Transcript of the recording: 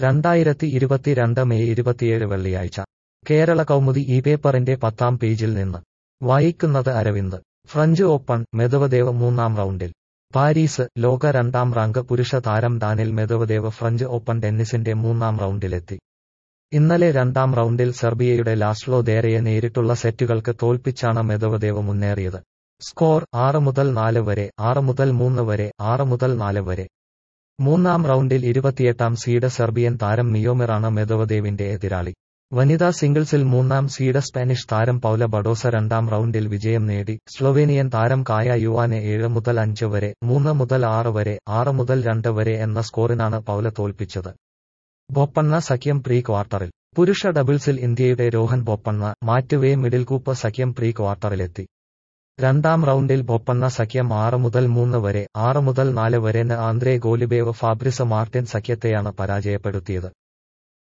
രണ്ടായിരത്തി ഇരുപത്തിരണ്ട് മെയ് ഇരുപത്തിയേഴ് വെള്ളിയാഴ്ച കേരള കൗമുദി ഈ പേപ്പറിന്റെ പത്താം പേജിൽ നിന്ന് വായിക്കുന്നത് അരവിന്ദ് ഫ്രഞ്ച് ഓപ്പൺ മെദവദേവ് മൂന്നാം റൗണ്ടിൽ പാരീസ് ലോക രണ്ടാം റാങ്ക് പുരുഷ താരം ഡാനിൽ മെദവദേവ് ഫ്രഞ്ച് ഓപ്പൺ ടെന്നീസിന്റെ മൂന്നാം റൗണ്ടിലെത്തി ഇന്നലെ രണ്ടാം റൗണ്ടിൽ സെർബിയയുടെ ലാസ്ലോ ദേരയെ നേരിട്ടുള്ള സെറ്റുകൾക്ക് തോൽപ്പിച്ചാണ് മെദവദേവ് മുന്നേറിയത് സ്കോർ ആറ് മുതൽ നാല് വരെ ആറ് മുതൽ മൂന്ന് വരെ ആറ് മുതൽ നാല് വരെ മൂന്നാം റൗണ്ടിൽ ഇരുപത്തിയെട്ടാം സീഡ് സെർബിയൻ താരം മിയോമിറാണ് മെദവദേവിന്റെ എതിരാളി വനിതാ സിംഗിൾസിൽ മൂന്നാം സീഡ് സ്പാനിഷ് താരം പൗല ബഡോസ രണ്ടാം റൗണ്ടിൽ വിജയം നേടി സ്ലൊവേനിയൻ താരം കായ യുവാനെ ഏഴ് മുതൽ അഞ്ച് വരെ മൂന്ന് മുതൽ ആറ് വരെ ആറ് മുതൽ രണ്ട് വരെ എന്ന സ്കോറിനാണ് പൗല തോൽപ്പിച്ചത് ബൊപ്പണ്ണ സഖ്യം പ്രീ ക്വാർട്ടറിൽ പുരുഷ ഡബിൾസിൽ ഇന്ത്യയുടെ Rohan Bopanna Matwe Middelkoop സഖ്യം പ്രീ ക്വാർട്ടറിലെത്തി രണ്ടാം റൗണ്ടിൽ ബൊപ്പണ്ണ സഖ്യം ആറ് മുതൽ മൂന്ന് വരെ ആറ് മുതൽ നാല് വരെ ആന്ത്രേ ഗോലിബേവ് ഫാബ്രിസ് മാർട്ടിൻ സഖ്യത്തെയാണ് പരാജയപ്പെടുത്തിയത്